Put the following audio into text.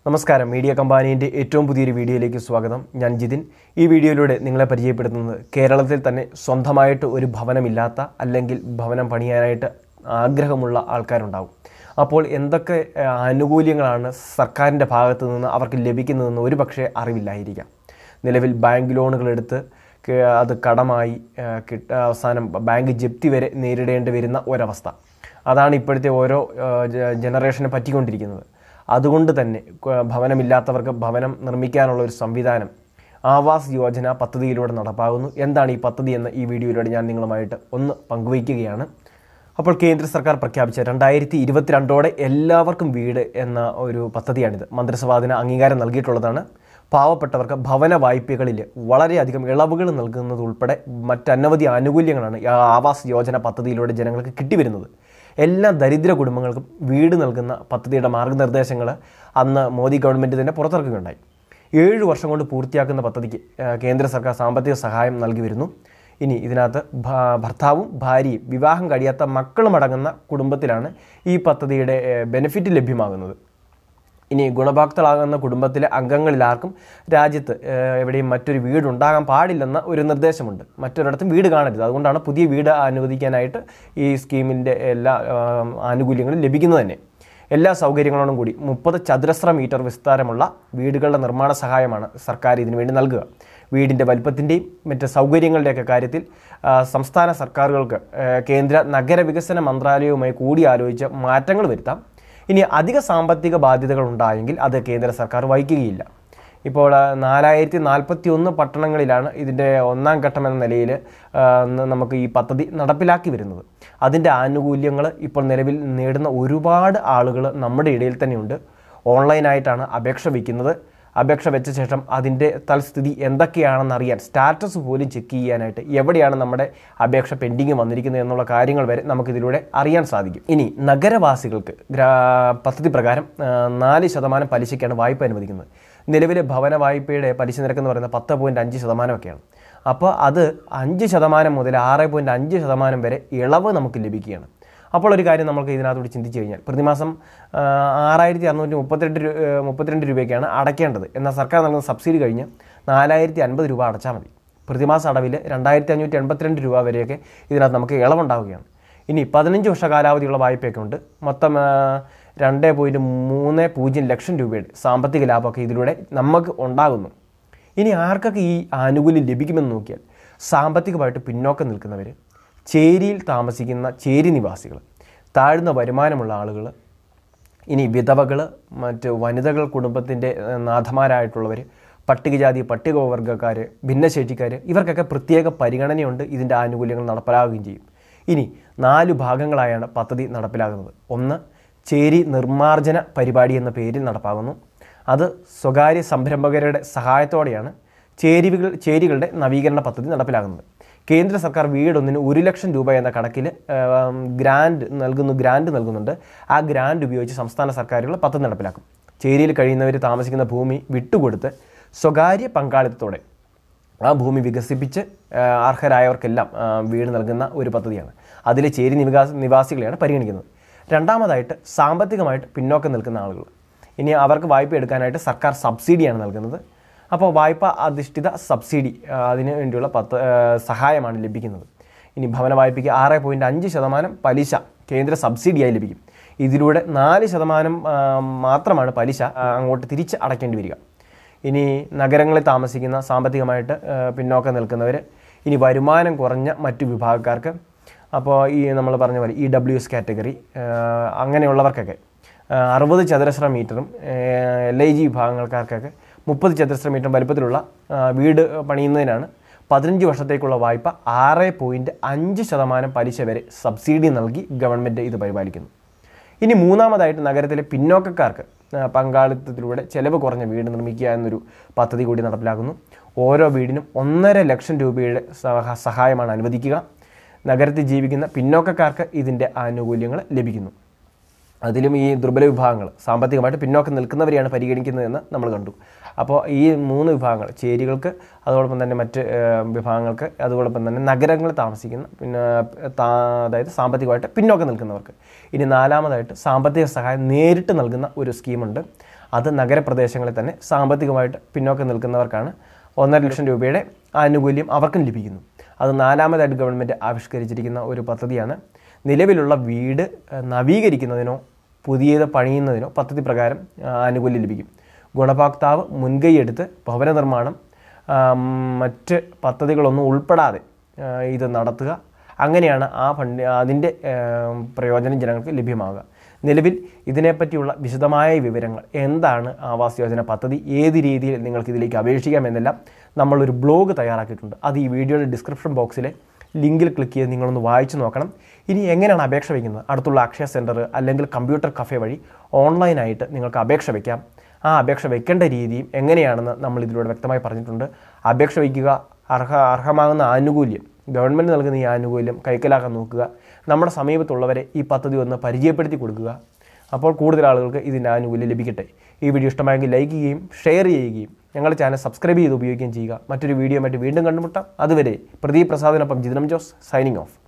നമസ്കാരം മീഡിയ കമ്പാനീൻ്റെ ഏറ്റവും പുതിയൊരു വീഡിയോയിലേക്ക് സ്വാഗതം ഞാൻ ജിതിൻ ഈ വീഡിയോയിലൂടെ നിങ്ങളെ പരിചയപ്പെടുത്തുന്നത് കേരളത്തിൽ തന്നെ സ്വന്തമായിട്ട് ഒരു ഭവനമില്ലാത്ത അല്ലെങ്കിൽ ഭവനം പണിയാനായിട്ട് ആഗ്രഹമുള്ള ആൾക്കാരുണ്ടാവും അപ്പോൾ എന്തൊക്കെ ആ, ആനുകൂല്യങ്ങളാണ് സർക്കാരിൻ്റെ ഭാഗത്തു നിന്ന് അവർക്ക് ലഭിക്കുന്നതെന്ന് ഒരു പക്ഷേ അറിവില്ലായിരിക്കാം നിലവിൽ ബാങ്ക് ലോണുകൾ എടുത്ത് ക- അത് കടമായി ആ, കിട്ട അവസാനം ബാങ്ക് ജപ്തി വരെ നേരിടേണ്ടി വരുന്ന ഒരവസ്ഥ അതാണ് ഇപ്പോഴത്തെ ഓരോ ആ, ജ- ജനറേഷനെ പറ്റിക്കൊണ്ടിരിക്കുന്നത് അതുകൊണ്ട് തന്നെ ക- ഭവനമില്ലാത്തവർക്ക് ഭവനം നിർമ്മിക്കാനുള്ള ഒരു സംവിധാനം ആവാസ് യോജന പദ്ധതിയിലൂടെ നടപ്പാകുന്നു എന്താണ് ഈ പദ്ധതി എന്ന് ഈ വീഡിയോയിലൂടെ ഞാൻ നിങ്ങളുമായിട്ട് ഒന്ന് പങ്കുവയ്ക്കുകയാണ് അപ്പോൾ കേന്ദ്ര സർക്കാർ പ്രഖ്യാപിച്ച രണ്ടായിരത്തി ഇരുപത്തിരണ്ടോടെ എല്ലാവർക്കും വീട് എന്ന ഒരു പദ്ധതിയാണിത് മന്ത്രിസഭ അതിന് അംഗീകാരം നൽകിയിട്ടുള്ളതാണ് പാവപ്പെട്ടവർക്ക് ഭവന വായ്പകളിൽ വളരെയധികം ഇളവുകൾ നൽകുന്നത് ഉൾപ്പെടെ മറ്റനവധി ആനുകൂല്യങ്ങളാണ് ഈ ആവാസ് യോജന പദ്ധതിയിലൂടെ ജനങ്ങൾക്ക് കിട്ടിവരുന്നത് എല്ലാ ദരിദ്ര കുടുംബങ്ങൾക്കും വീട് നൽകുന്ന പദ്ധതിയുടെ മാർഗനിർദ്ദേശങ്ങൾ അന്ന് മോദി ഗവൺമെൻറ് തന്നെ പുറത്തിറക്കുകയുണ്ടായി ഏഴ് വർഷം കൊണ്ട് പൂർത്തിയാക്കുന്ന പദ്ധതിക്ക് ആ, കേന്ദ്ര സർക്കാർ സാമ്പത്തിക സഹായം നൽകി വരുന്നു ഇനി ഇതിനകത്ത് ഭ- ഭർത്താവും ഭാര്യയും വിവാഹം കഴിയാത്ത മക്കളും അടങ്ങുന്ന കുടുംബത്തിലാണ് ഈ പദ്ധതിയുടെ ബെനിഫിറ്റ് ലഭ്യമാകുന്നത് ഇനി ഗുണഭോക്തളാകുന്ന കുടുംബത്തിലെ അംഗങ്ങളിൽ ആർക്കും രാജ്യത്ത് ഏഹ്, എവിടെയും മറ്റൊരു വീട് ഉണ്ടാകാൻ പാടില്ലെന്ന ഒരു നിർദ്ദേശമുണ്ട് മറ്റൊരിടത്തും വീട് കാണരുത് അതുകൊണ്ടാണ് പുതിയ വീട് അനുവദിക്കാനായിട്ട് ഈ സ്കീമിൻ്റെ എല്ലാ ആം, ആനുകൂല്യങ്ങളും ലഭിക്കുന്നത് തന്നെ എല്ലാ സൗകര്യങ്ങളോടും കൂടി മുപ്പത് ചതുരശ്ര മീറ്റർ വിസ്താരമുള്ള വീടുകളുടെ നിർമ്മാണ സഹായമാണ് സർക്കാർ ഇതിനു വേണ്ടി നൽകുക വീടിൻ്റെ വലുപ്പത്തിൻ്റെയും മറ്റ് സൗകര്യങ്ങളുടെയൊക്കെ കാര്യത്തിൽ ആ, സംസ്ഥാന സർക്കാരുകൾക്ക് ആ, കേന്ദ്ര നഗരവികസന മന്ത്രാലയവുമായി കൂടിയാലോചിച്ച് മാറ്റങ്ങൾ വരുത്താം ഇനി അധിക സാമ്പത്തിക ബാധ്യതകൾ ഉണ്ടായെങ്കിൽ അത് കേന്ദ്ര സർക്കാർ വഹിക്കുകയില്ല ഇപ്പോൾ ആ, നാലായിരത്തി നാൽപ്പത്തി ഒന്ന് പട്ടണങ്ങളിലാണ് ഇതിൻ്റെ ഒന്നാം ഘട്ടം എന്ന നിലയിൽ ആ, ന- നമുക്ക് ഈ പദ്ധതി നടപ്പിലാക്കി വരുന്നത് അതിൻ്റെ ആനുകൂല്യങ്ങൾ ഇപ്പോൾ നിലവിൽ നേടുന്ന ഒരുപാട് ആളുകൾ നമ്മുടെ ഇടയിൽ തന്നെയുണ്ട് ഓൺലൈനായിട്ടാണ് അപേക്ഷ വയ്ക്കുന്നത് അപേക്ഷ വെച്ച ശേഷം അതിൻ്റെ തൽസ്ഥിതി എന്തൊക്കെയാണെന്ന് അറിയാൻ സ്റ്റാറ്റസ് പോലും ചെക്ക് ചെയ്യാനായിട്ട് എവിടെയാണ് നമ്മുടെ അപേക്ഷ പെൻഡിങ് വന്നിരിക്കുന്നത് എന്നുള്ള കാര്യങ്ങൾ വരെ നമുക്കിതിലൂടെ അറിയാൻ സാധിക്കും ഇനി നഗരവാസികൾക്ക് ഗ്രാ പദ്ധതി പ്രകാരം ആ, നാല് ശതമാനം പലിശയ്ക്കാണ് വായ്പ അനുവദിക്കുന്നത് നിലവിലെ ഭവന വായ്പയുടെ പലിശ നിരക്ക് എന്ന് പറയുന്നത് പത്ത് പോയിൻറ്റ് അഞ്ച് ശതമാനമൊക്കെയാണ് അപ്പോൾ അത് അഞ്ച് ശതമാനം മുതൽ ആറ് പോയിൻറ്റ് അഞ്ച് ശതമാനം വരെ ഇളവ് നമുക്ക് ലഭിക്കുകയാണ് അപ്പോൾ ഒരു കാര്യം നമുക്ക് ഇതിനകത്തോട് ചിന്തിച്ചു കഴിഞ്ഞാൽ പ്രതിമാസം ആ, ആറായിരത്തി അറുന്നൂറ്റി മുപ്പത്തിരണ്ട് രൂ- ഏ, മുപ്പത്തിരണ്ട് രൂപയ്ക്കാണ് അടയ്ക്കേണ്ടത് എന്നാൽ സർക്കാർ നൽകുന്ന സബ്സിഡി കഴിഞ്ഞ് നാലായിരത്തി അൻപത് രൂപ അടച്ചാൽ മതി പ്രതിമാസ അടവിൽ രണ്ടായിരത്തി അഞ്ഞൂറ്റി എൺപത്തിരണ്ട് രൂപ വരെയൊക്കെ ഇതിനകത്ത് നമുക്ക് ഇളവുണ്ടാവുകയാണ് ഇനി പതിനഞ്ച് വർഷ കാലാവധിയുള്ള വായ്പയൊക്കെ ഉണ്ട് മൊത്തം ആ, രണ്ട് പോയിൻറ്റ് മൂന്ന് പൂജ്യം ലക്ഷം രൂപയുടെ സാമ്പത്തിക ലാഭമൊക്കെ ഇതിലൂടെ നമുക്ക് ഉണ്ടാകുന്നു ഇനി ആർക്കൊക്കെ ഈ ആനുകൂല്യം ലഭിക്കുമെന്ന് നോക്കിയാൽ സാമ്പത്തികമായിട്ട് പിന്നോക്കം നിൽക്കുന്നവർ ചേരിയിൽ താമസിക്കുന്ന ചേരി നിവാസികൾ താഴ്ന്ന വരുമാനമുള്ള ആളുകൾ ഇനി വിധവകൾ മറ്റ് വനിതകൾ കുടുംബത്തിൻ്റെ ഏഹ്, നാഥമാരായിട്ടുള്ളവർ പട്ടികജാതി പട്ടികവർഗ്ഗക്കാർ ഭിന്നശേഷിക്കാർ ഇവർക്കൊക്കെ പ്രത്യേക പരിഗണനയുണ്ട് ഇതിൻ്റെ ആനുകൂല്യങ്ങൾ നടപ്പിലാവുകയും ചെയ്യും ഇനി നാല് ഭാഗങ്ങളായാണ് പദ്ധതി നടപ്പിലാകുന്നത് ഒന്ന് ചേരി നിർമ്മാർജ്ജന പരിപാടി എന്ന പേരിൽ നടപ്പാകുന്നു അത് സ്വകാര്യ സംരംഭകരുടെ സഹായത്തോടെയാണ് ചേരികൾ ചേരികളുടെ നവീകരണ പദ്ധതി നടപ്പിലാകുന്നത് കേന്ദ്ര സർക്കാർ വീടൊന്നിന് ഒരു ലക്ഷം രൂപ എന്ന കണക്കിൽ ആം, ഗ്രാൻഡ് നൽകുന്നു ഗ്രാൻഡ് നൽകുന്നുണ്ട് ആ ഗ്രാൻഡ് ഉപയോഗിച്ച് സംസ്ഥാന സർക്കാരുകൾ പദ്ധതി നടപ്പിലാക്കും ചേരിയിൽ കഴിയുന്നവർ താമസിക്കുന്ന ഭൂമി വിട്ടുകൊടുത്ത് സ്വകാര്യ പങ്കാളിത്തത്തോടെ ആ ഭൂമി വികസിപ്പിച്ച് ആ, അർഹരായവർക്കെല്ലാം ആ, വീട് നൽകുന്ന ഒരു പദ്ധതിയാണ് അതിലെ ചേരി നിവാസ നിവാസികളെയാണ് പരിഗണിക്കുന്നത് രണ്ടാമതായിട്ട് സാമ്പത്തികമായിട്ട് പിന്നോക്കം നിൽക്കുന്ന ആളുകൾ ഇനി അവർക്ക് വായ്പ എടുക്കാനായിട്ട് സർക്കാർ സബ്സിഡിയാണ് നൽകുന്നത് അപ്പോൾ വായ്പ അധിഷ്ഠിത സബ്സിഡി ആ, അതിന് വേണ്ടിയുള്ള പത്ത് ആ, സഹായമാണ് ലഭിക്കുന്നത് ഇനി ഭവന വായ്പയ്ക്ക് ആറ് പോയിൻറ്റ് അഞ്ച് ശതമാനം പലിശ കേന്ദ്ര സബ്സിഡിയായി ലഭിക്കും ഇതിലൂടെ നാല് ശതമാനം ആ, മാത്രമാണ് പലിശ ആ, അങ്ങോട്ട് തിരിച്ച് അടയ്ക്കേണ്ടി വരിക ഇനി നഗരങ്ങളിൽ താമസിക്കുന്ന സാമ്പത്തികമായിട്ട് ആ, പിന്നോക്കം നിൽക്കുന്നവർ ഇനി വരുമാനം കുറഞ്ഞ മറ്റു വിഭാഗക്കാർക്ക് അപ്പോൾ ഈ നമ്മൾ പറഞ്ഞ പോലെ ഇ ഡബ്ല്യു എസ് കാറ്റഗറി അങ്ങനെയുള്ളവർക്കൊക്കെ ആ, അറുപത് ചതുരശ്ര മീറ്ററും എൽ ഐ ജി വിഭാഗങ്ങൾക്കാർക്കൊക്കെ മുപ്പത് ചതുരശ്ര മീറ്റർ വലുപ്പത്തിലുള്ള ആ, വീട് പണിയുന്നതിനാണ് പതിനഞ്ച് വർഷത്തേക്കുള്ള വായ്പ ആറ് പോയിൻറ്റ് അഞ്ച് ശതമാനം പലിശ വരെ സബ്സിഡി നൽകി ഗവൺമെൻറ് ഇത് പരിപാലിക്കുന്നു ഇനി മൂന്നാമതായിട്ട് നഗരത്തിലെ പിന്നോക്കക്കാർക്ക് ആ, പങ്കാളിത്തത്തിലൂടെ ചെലവ് കുറഞ്ഞ വീട് നിർമ്മിക്കുക എന്നൊരു പദ്ധതി കൂടി നടപ്പിലാക്കുന്നു ഓരോ വീടിനും ഒന്നര ലക്ഷം രൂപയുടെ സഹ- സഹായമാണ് അനുവദിക്കുക നഗരത്തിൽ ജീവിക്കുന്ന പിന്നോക്കക്കാർക്ക് ഇതിൻ്റെ ആനുകൂല്യങ്ങൾ ലഭിക്കുന്നു അതിലും ഈ ദുർബല വിഭാഗങ്ങൾ സാമ്പത്തികമായിട്ട് പിന്നോക്കം നിൽക്കുന്നവരെയാണ് പരിഗണിക്കുന്നതെന്ന് നമ്മൾ കണ്ടു അപ്പോൾ ഈ മൂന്ന് വിഭാഗങ്ങൾ ചേരികൾക്ക് അതോടൊപ്പം തന്നെ മറ്റ് ഏഹ്, വിഭാഗങ്ങൾക്ക് അതോടൊപ്പം തന്നെ നഗരങ്ങളിൽ താമസിക്കുന്ന പിന്നെ താ- അതായത് സാമ്പത്തികമായിട്ട് പിന്നോക്കം നിൽക്കുന്നവർക്ക് ഇനി നാലാമതായിട്ട് സാമ്പത്തിക സഹായം നേരിട്ട് നൽകുന്ന ഒരു സ്കീമുണ്ട് അത് നഗരപ്രദേശങ്ങളിൽ തന്നെ സാമ്പത്തികമായിട്ട് പിന്നോക്കം നിൽക്കുന്നവർക്കാണ് ഒന്നര ലക്ഷം രൂപയുടെ ആനുകൂല്യം അവർക്കും ലഭിക്കുന്നു അത് നാലാമതായിട്ട് ഗവൺമെൻറ് ആവിഷ്കരിച്ചിരിക്കുന്ന ഒരു പദ്ധതിയാണ് നിലവിലുള്ള വീട് ഏഹ്, നവീകരിക്കുന്നതിനോ പുതിയത് പണിയുന്നതിനോ പദ്ധതി പ്രകാരം ആ, ആനുകൂല്യം ലഭിക്കും ഗുണഭോക്താവ് മുൻകൈയെടുത്ത് ഭവന നിർമ്മാണം ആ, മറ്റ് പദ്ധതികളൊന്നും ഉൾപ്പെടാതെ ആ, ഇത് നടത്തുക അങ്ങനെയാണ് ആ ഫണ്ട് അതിൻ്റെ ആ, പ്രയോജനം ജനങ്ങൾക്ക് ലഭ്യമാവുക നിലവിൽ ഇതിനെപ്പറ്റിയുള്ള വിശദമായ വിവരങ്ങൾ എന്താണ് ആവാസ് യോജന പദ്ധതി ഏത് രീതിയിൽ നിങ്ങൾക്ക് ഇതിലേക്ക് അപേക്ഷിക്കാം എന്നെല്ലാം നമ്മളൊരു ബ്ലോഗ് തയ്യാറാക്കിയിട്ടുണ്ട് അത് ഈ വീഡിയോയുടെ ഡിസ്ക്രിപ്ഷൻ ബോക്സിലെ ലിങ്കിൽ ക്ലിക്ക് ചെയ്ത് നിങ്ങളൊന്ന് വായിച്ചു നോക്കണം ഇനി എങ്ങനെയാണ് അപേക്ഷ വയ്ക്കുന്നത് അടുത്തുള്ള അക്ഷയ സെൻറ്റർ അല്ലെങ്കിൽ കമ്പ്യൂട്ടർ കഫേ വഴി ഓൺലൈനായിട്ട് നിങ്ങൾക്ക് അപേക്ഷ വയ്ക്കാം ആ അപേക്ഷ വെക്കേണ്ട രീതിയും എങ്ങനെയാണെന്ന് നമ്മൾ ഇതിലൂടെ വ്യക്തമായി പറഞ്ഞിട്ടുണ്ട് അപേക്ഷ വയ്ക്കുക അർഹ അർഹമാകുന്ന ആനുകൂല്യം ഗവൺമെൻറ് നൽകുന്ന ഈ ആനുകൂല്യം കൈക്കലാക്കാൻ നോക്കുക നമ്മുടെ സമീപത്തുള്ളവരെ ഈ പദ്ധതി ഒന്ന് പരിചയപ്പെടുത്തി കൊടുക്കുക അപ്പോൾ കൂടുതൽ ആളുകൾക്ക് ഇതിൻ്റെ ആനുകൂല്യം ലഭിക്കട്ടെ ഈ വീഡിയോ ഇഷ്ടമായെങ്കിൽ ലൈക്ക് ചെയ്യുകയും ഷെയർ ചെയ്യുകയും ഞങ്ങളുടെ ചാനൽ സബ്സ്ക്രൈബ് ചെയ്ത് ഉപയോഗിക്കുകയും ചെയ്യുക മറ്റൊരു വീഡിയോ മറ്റ് വീണ്ടും കണ്ടുമുട്ടാം അതുവരെ പ്രദീപ് പ്രസാദിനൊപ്പം ജിതനം ജോസ് സൈനിങ് ഓഫ്